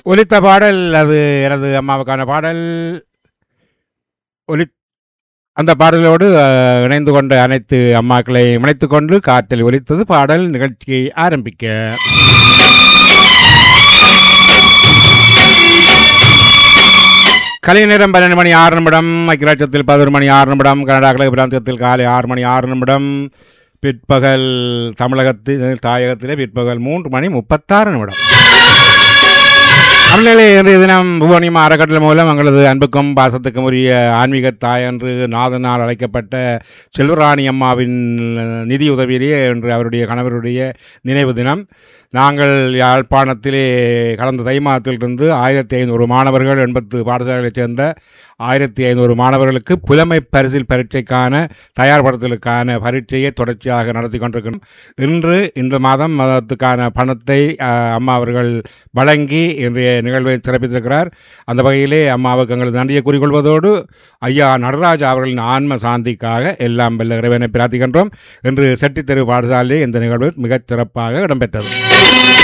ஒலித்த பாடல் அது எனது அம்மாவுக்கான பாடல் ஒலி அந்த பாடலோடு அஹ், இணைந்து கொண்ட அனைத்து அம்மாக்களை இணைத்துக் கொண்டு காற்றில் ஒலித்தது பாடல் நிகழ்ச்சியை ஆரம்பிக்க கலை நேரம் பன்னெண்டு மணி ஆறு நிமிடம் ஐக்கியராட்சத்தில் பதினொரு மணி ஆறு நிமிடம் கனடா கிழக்கு பிராந்தியத்தில் காலை ஆறு மணி ஆறு நிமிடம் பிற்பகல் தமிழகத்தில் தாயகத்திலே பிற்பகல் மூன்று மணி முப்பத்தாறு நிமிடம் தமிழிலே இன்றைய தினம் புவனியம் அறக்கட்டளை மூலம் எங்களது அன்புக்கும் பாசத்துக்கும் உரிய ஆன்மீக தாய் என்று நாதனால் அழைக்கப்பட்ட செல்வராணி அம்மாவின் நிதி உதவியிலேயே இன்று அவருடைய கணவருடைய நினைவு தினம் நாங்கள் யாழ்ப்பாணத்திலே கடந்த தை மாதத்திலிருந்து ஆயிரத்தி ஐநூறு மாணவர்கள் எண்பத்து பாடசாலைகளைச் சேர்ந்த ஆயிரத்தி ஐநூறு மாணவர்களுக்கு புலமை பரிசில் பரீட்சைக்கான தயார்படுத்தலுக்கான பரீட்சையை தொடர்ச்சியாக நடத்தி கொண்டிருக்கிறோம் இன்று இந்த மாதம் மதத்துக்கான பணத்தை அஹ், அம்மா அவர்கள் வழங்கி இன்றைய நிகழ்வை சிறப்பித்திருக்கிறார் அந்த வகையிலே அம்மாவுக்கு எங்களது நன்றியை கூறிக்கொள்வதோடு ஐயா நடராஜ் அவர்களின் ஆன்ம சாந்திக்காக எல்லாம் வெல்ல இறைவனை பிரார்த்திக்கின்றோம் இன்று செட்டித்தெரு பாடசாலையில் இந்த நிகழ்வு மிகச் சிறப்பாக இடம்பெற்றது